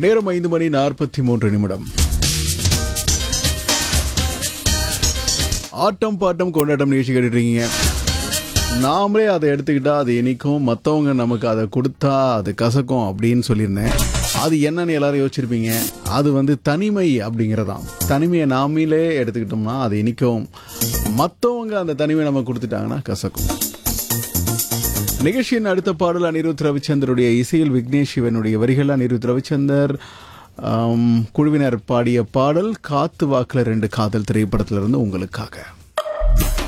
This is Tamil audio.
நேரம் ஐந்து மணி நாற்பத்தி மூன்று நிமிடம் ஆட்டம் பாட்டம் கொண்டாட்டம் நிகழ்ச்சி கேட்டுருக்கீங்க நாமளே அதை எடுத்துக்கிட்டா அது இனிக்கும் மற்றவங்க நமக்கு அதை கொடுத்தா அது கசக்கும் அப்படின்னு சொல்லியிருந்தேன் அது என்னன்னு எல்லாரும் யோசிச்சிருப்பீங்க அது வந்து தனிமை அப்படிங்கிறதாம் தனிமையை நாமளே எடுத்துக்கிட்டோம்னா அது இனிக்கும் மற்றவங்க அந்த தனிமையை நம்ம கொடுத்துட்டாங்கன்னா கசக்கும் நிகழ்ச்சியின் அடுத்த பாடல் அனிருத் ரவிச்சந்தருடைய இசையில் விக்னேஷ் சிவனுடைய வரிகள் அனிருத் ரவிச்சந்தர் ஆம், குழுவினர் பாடிய பாடல் காத்து வாக்குல ரெண்டு காதல் திரைப்படத்திலிருந்து உங்களுக்காக